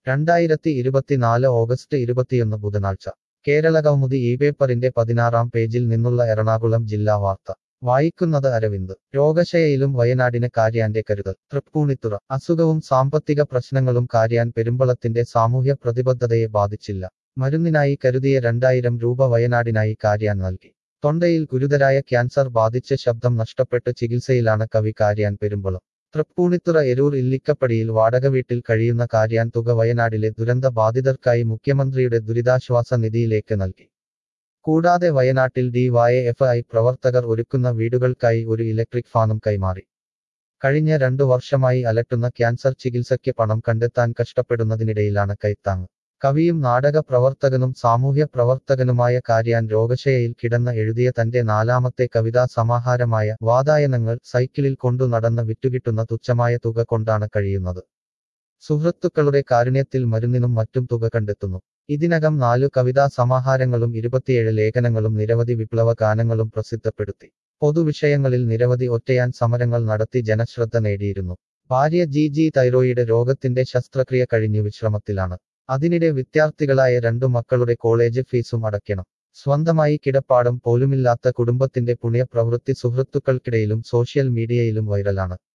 രണ്ടായിരത്തി ഇരുപത്തിനാല് ഓഗസ്റ്റ് ഇരുപത്തിയൊന്ന് ബുധനാഴ്ച കേരള കൗമുദി ഈ പേപ്പറിന്റെ പതിനാറാം പേജിൽ നിന്നുള്ള എറണാകുളം ജില്ലാ വാർത്ത വായിക്കുന്നത് അരവിന്ദ് രോഗശയയിലും വയനാടിന് കാര്യാന്റെ കരുതൽ തൃപ്പൂണിത്തുറ അസുഖവും സാമ്പത്തിക പ്രശ്നങ്ങളും കാര്യാൻ പെരുമ്പളത്തിന്റെ സാമൂഹ്യ പ്രതിബദ്ധതയെ ബാധിച്ചില്ല മരുന്നിനായി കരുതിയ രണ്ടായിരം രൂപ വയനാടിനായി കാര്യാൻ നൽകി തൊണ്ടയിൽ ഗുരുതരായ ക്യാൻസർ ബാധിച്ച് ശബ്ദം നഷ്ടപ്പെട്ട് ചികിത്സയിലാണ് കവി കാര്യാൻ പെരുമ്പളം തൃപ്പൂണിത്തുറ എരൂർ ഇല്ലിക്കപ്പടിയിൽ വാടക വീട്ടിൽ കഴിയുന്ന കാര്യാൻ തുക വയനാടിലെ ദുരന്ത ബാധിതർക്കായി മുഖ്യമന്ത്രിയുടെ ദുരിതാശ്വാസ നിധിയിലേക്ക് നൽകി കൂടാതെ വയനാട്ടിൽ ഡി വൈ എഫ് ഐ പ്രവർത്തകർ ഒരുക്കുന്ന വീടുകൾക്കായി ഒരു ഇലക്ട്രിക് ഫാനും കൈമാറി കഴിഞ്ഞ രണ്ടു വർഷമായി അലട്ടുന്ന ക്യാൻസർ ചികിത്സയ്ക്ക് പണം കണ്ടെത്താൻ കഷ്ടപ്പെടുന്നതിനിടയിലാണ് കൈത്താങ് കവിയും നാടക പ്രവർത്തകനും സാമൂഹ്യ പ്രവർത്തകനുമായ കാര്യാൻ രോഗശയയിൽ കിടന്ന എഴുതിയ തന്റെ നാലാമത്തെ കവിതാ സമാഹാരമായ വാതായനങ്ങൾ സൈക്കിളിൽ കൊണ്ടു നടന്ന് വിറ്റുകിട്ടുന്ന തുച്ഛമായ തുക കൊണ്ടാണ് കഴിയുന്നത് സുഹൃത്തുക്കളുടെ കാരുണ്യത്തിൽ മരുന്നിനും മറ്റും തുക കണ്ടെത്തുന്നു ഇതിനകം നാലു കവിതാ സമാഹാരങ്ങളും ഇരുപത്തിയേഴ് ലേഖനങ്ങളും നിരവധി വിപ്ലവ ഗാനങ്ങളും പ്രസിദ്ധപ്പെടുത്തി പൊതുവിഷയങ്ങളിൽ നിരവധി ഒറ്റയാൻ സമരങ്ങൾ നടത്തി ജനശ്രദ്ധ നേടിയിരുന്നു ഭാര്യ ജി ജി തൈറോയിഡ് രോഗത്തിന്റെ ശസ്ത്രക്രിയ കഴിഞ്ഞു വിശ്രമത്തിലാണ് അതിനിടെ വിദ്യാർത്ഥികളായ രണ്ടു മക്കളുടെ കോളേജ് ഫീസും അടയ്ക്കണം സ്വന്തമായി കിടപ്പാടം പോലുമില്ലാത്ത കുടുംബത്തിന്റെ പുണ്യപ്രവൃത്തി സുഹൃത്തുക്കൾക്കിടയിലും സോഷ്യൽ മീഡിയയിലും വൈറലാണ്